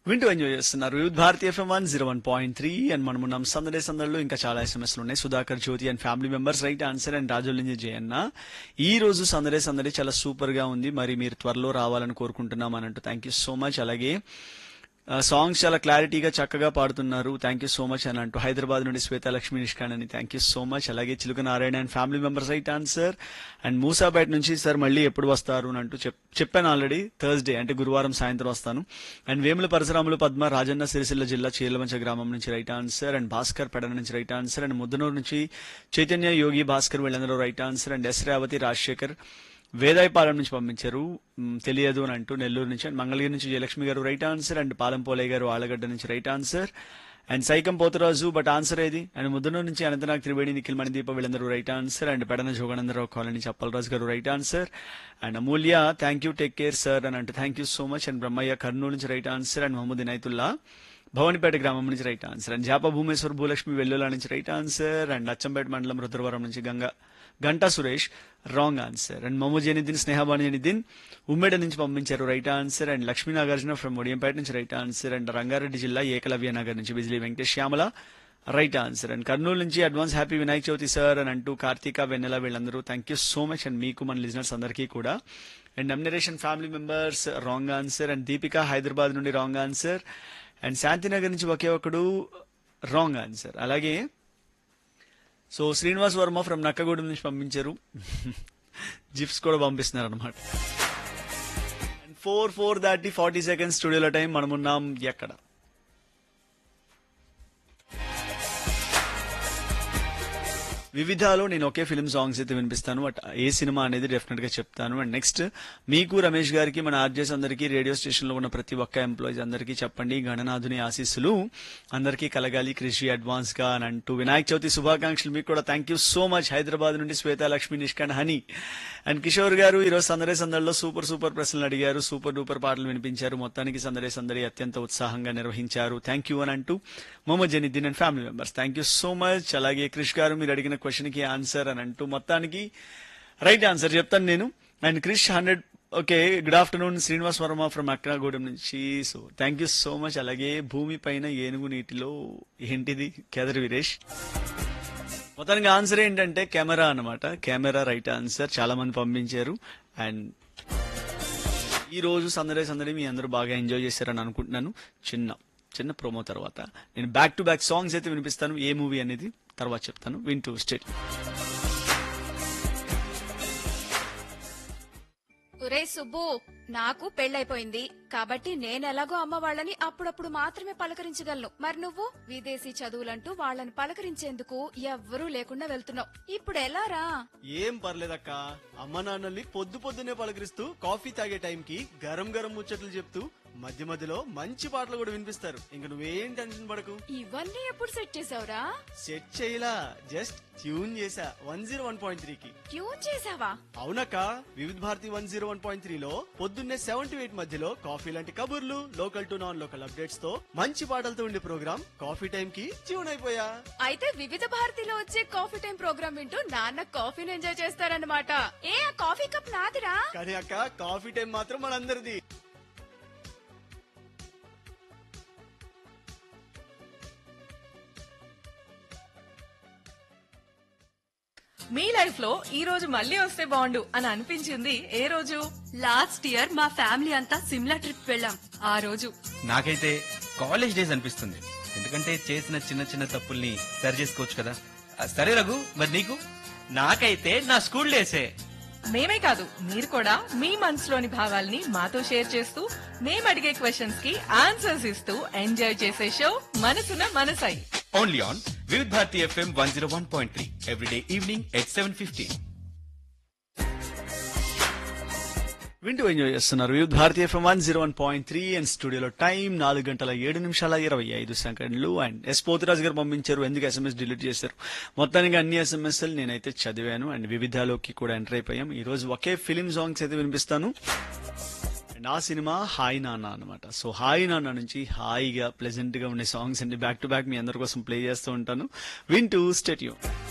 వింటూ ఎంజాయ్ చేస్తున్నారు youth Bharati FM one zero one point three and మనం ఉన్నాం సందడే సందడిలో ఇంకా చాలా ఎస్ఎంఎస్లు ఉన్నాయి Sudhakar Jyothi and family members right answer and రాజోలింజి జయన్న ఈ రోజు సందడే సందడి చాలా సూపర్ గా ఉంది మరి మీరు త్వరలో రావాలని కోరుకుంటున్నాం అని అంటూ థ్యాంక్ యూ సో మచ్ అలాగే సాంగ్స్ చాలా క్లారిటీగా చక్కగా పాడుతున్నారు థ్యాంక్ యూ సో మచ్ అని అంటూ హైదరాబాద్ నుండి శ్వేత లక్ష్మి నిష్కాన్ అని థ్యాంక్ యూ సో మచ్ అలాగే Chiluka Narayana and family members right answer and Moosapet నుంచి సార్ మళ్ళీ ఎప్పుడు వస్తారు అని అంటూ చెప్- చెప్పాను ఆల్రెడీ థర్స్డే అంటే గురువారం సాయంత్రం వస్తాను అండ్ వేముల పరశురాములు పద్మ రాజన్న సిరిసిల్ల జిల్లా చీలవంచ గ్రామం నుంచి right answer and Bhaskar Pedana నుంచి రైట్ ఆన్సర్ అండ్ ముద్దనూరు నుంచి చైతన్య యోగి భాస్కర్ వీళ్ళందరూ right answer and S Revathi Rajasekhar Vedayapalem నుంచి పంపించారు మ్, తెలియదు అని అంటూ నెల్లూరు నుంచి అండ్ మంగళగిరి నుంచి Jayalakshmi garu right answer and Palem Polaiah garu Alagadda నుంచి right answer and Saikam Potharaju but answer ఏది అండ్ ముద్దనూరు నుంచి అనంతనాగ్ త్రివేణి నిఖిల్ మణిదీప వీళ్ళందరూ right answer and Pedana Joganandarao colony Chappalaraju garu right answer and Amulya thank you take care sir అని అంటే thank you so much and Brahmaiah Kurnool నుంచి right answer and Mohammed Inaitulla Bhavanipet గ్రామం నుంచి right answer and Japa Bhoomeshwar Bhoolakshmi Vellula నుంచి రైట్ ఆన్సర్ అండ్ అచ్చంపేట మండలం రుద్రవరం నుంచి Ganga Ganta Suresh wrong answer and మమో జనిదిన్ స్నేహబాణి జనిదిన్ ఉమ్మేడ నుంచి పంపించారు right answer and Lakshmi Nagarjuna from Odiyampeta నుంచి రైట్ ఆన్సర్ అండ్ రంగారెడ్డి జిల్లా ఏకలవ్య నగర్ నుంచి Bijili Venkatesh Shyamala right answer and Kurnool నుంచి advance happy Vinayaka Chavithi sir అని అంటూ కార్తీక వెన్నెల వీళ్ళందరూ thank you so much and మీకు మన లిజనర్స్ అందరికీ కూడా అండ్ నమ్నరేషన్ family members wrong answer and Deepika Hyderabad నుండి రాంగ్ ఆన్సర్ అండ్ శాంతినగర్ నుంచి ఒకే ఒకడు రాంగ్ ఆన్సర్ అలాగే సో శ్రీనివాస్ వర్మ ఫ్రమ్ నక్కగూడెం నుంచి పంపించారు జిప్స్ కూడా పంపిస్తున్నారు అనమాట ఫోర్ ఫోర్ దాటి ఫార్టీ సెకండ్స్ స్టూడియోలో టైం మనమున్నాం ఎక్కడ వివిధాలో నేను ఒకే ఫిల్మ్ సాంగ్స్ అయితే వినిపిస్తాను బట్ ఏ సినిమా అనేది డెఫినెట్ గా చెప్తాను అండ్ నెక్స్ట్ మీకు రమేష్ గారికి మన ఆర్జెస్ అందరికీ రేడియో స్టేషన్ లో ఉన్న ప్రతి ఒక్క ఎంప్లాయీస్ అందరికీ చెప్పండి గణనాథుని ఆశీస్సులు అందరికీ కలగాలి కృషి అడ్వాన్స్ గా అని అంటూ వినాయక చవితి శుభాకాంక్షలు మీకు కూడా thank you so much Hyderabad నుండి శ్వేత లక్ష్మి నిష్కాన్ హనీ అండ్ కిషోర్ గారు ఈరోజు సందడే సందడిలో సూపర్ సూపర్ ప్రశ్నలు అడిగారు సూపర్ డూపర్ పాటలు వినిపించారు మొత్తానికి సందడే సందడి అత్యంత ఉత్సాహంగా నిర్వహించారు థ్యాంక్ యూ అని అంటూ Mohammed Janiddin and family members thank you so much అలాగే క్రిష్ గారు మీరు అడిగిన క్వశ్చన్ కి ఆన్సర్ అని అంటూ మొత్తానికి రైట్ ఆన్సర్ చెప్తాను నేను and Krish hundred okay good afternoon Srinivas Varma from Akragudem నుంచి so thank you so much అలాగే భూమి పైన ఏనుగు నీటిలో ఏంటిది కేదర్ వీరేష్ మొత్తానికి ఆన్సర్ ఏంటంటే కెమెరా అన్నమాట కెమెరా రైట్ ఆన్సర్ చాలా మంది పంపించారు అండ్ ఈ రోజు సందడే సందడి మీ అందరూ బాగా ఎంజాయ్ చేశారని అనుకుంటున్నాను చిన్న చిన్న ప్రోమో తర్వాత నేను బ్యాక్ టు బ్యాక్ సాంగ్స్ అయితే వినిపిస్తాను ఏ మూవీ అనేది తర్వాత చెప్తాను వింటూ స్టేట్ ఒరే సుబ్బు నాకు పెళ్ళైపోయింది కాబట్టి నేనెలాగో అమ్మ వాళ్ళని అప్పుడప్పుడు మాత్రమే పలకరించగలను మరి నువ్వు విదేశీ చదువులంటూ వాళ్ళని పలకరించేందుకు ఎవ్వరూ లేకుండా వెళ్తున్నావు ఇప్పుడు ఎలారా ఏం పర్లేదక్క అమ్మ నాన్నల్ని పొద్దు పొద్దునే పలకరిస్తూ కాఫీ తాగే టైంకి గరం గరం ముచ్చట్లు చెప్తూ మధ్య మధ్యలో మంచి పాటలు కూడా వినిపిస్తారు ఇంక నువ్వేం టెన్షన్ పడకు ఇవన్నీ ఎప్పుడు సెట్ చేసావురా సెట్ చేయలా జస్ట్ ట్యూన్ చేసా వన్ జీరో వన్ పాయింట్ త్రీకి ట్యూన్ చేసావా అవునక్క Vividh Bharati one zero one point త్రీలో పొద్దున్నే సెవెన్ టు ఎయిట్ మధ్యలో కాఫీ లాంటి కబుర్లు local to non local updates తో మంచి పాటలతో ఉండే ప్రోగ్రామ్ కాఫీ టైం కి ట్యూన్ అయిపోయా అయితే వివిధ భారతిలో వచ్చే కాఫీ టైం ప్రోగ్రామ్ వింటూ నాన్న కాఫీని ఎంజాయ్ చేస్తారన్నమాట ఏ ఆ కాఫీ కప్ నాదిరా కానీ అక్క కాఫీ టైం మాత్రం మనందరిది మీ లైఫ్ లో ఈ రోజు మళ్ళీ వస్తే బాగుండు అని అనిపించింది ఏ రోజు లాస్ట్ ఇయర్ మా ఫ్యామిలీ అంతా సిమ్లా ట్రిప్ వెళ్ళాం ఆ రోజు నాకైతే కాలేజ్ డేస్ అనిపిస్తుంది ఎందుకంటే చేసిన చిన్న చిన్న తప్పుల్ని సరి చేసుకోవచ్చు కదా ఆ, సరే రఘు మరి నీకు నాకైతే నా స్కూల్ డేసే మేమే కాదు మీరు కూడా మీ మనసులోని భావాల్ని మాతో షేర్ చేస్తూ మేము అడిగే క్వశ్చన్స్ కి ఆన్సర్స్ ఇస్తూ ఎంజాయ్ చేసే షో మనసున మనసై only on Vividh Bharati FM one zero one point three every day evening at seven fifteen వింటూ ఎంజాయ్ చేస్తున్నారు youth Bharatiya FM one zero one point three and స్టూడియోలో టైం నాలుగు గంటల ఏడు నిమిషాల ఇరవై ఐదు సెకండ్లు అండ్ ఎస్ పోతురాజు గారు పంపించారు ఎందుకు ఎస్ఎంఎస్ డిలీట్ చేశారు మొత్తానికి అన్ని ఎస్ఎంఎస్లు నేనైతే చదివాను అండ్ వివిధాలోకి కూడా ఎంటర్ అయిపోయాం ఈ రోజు ఒకే ఫిలిం సాంగ్స్ అయితే వినిపిస్తాను అండ్ ఆ సినిమా హాయ్ నాన్న అనమాట సో హాయ్ నాన్న నుంచి హాయిగా ప్లెజెంట్ గా ఉండే సాంగ్స్ అండి బ్యాక్ టు బ్యాక్ మీ అందరి కోసం ప్లే చేస్తూ ఉంటాను వింటూ స్టేట్యూ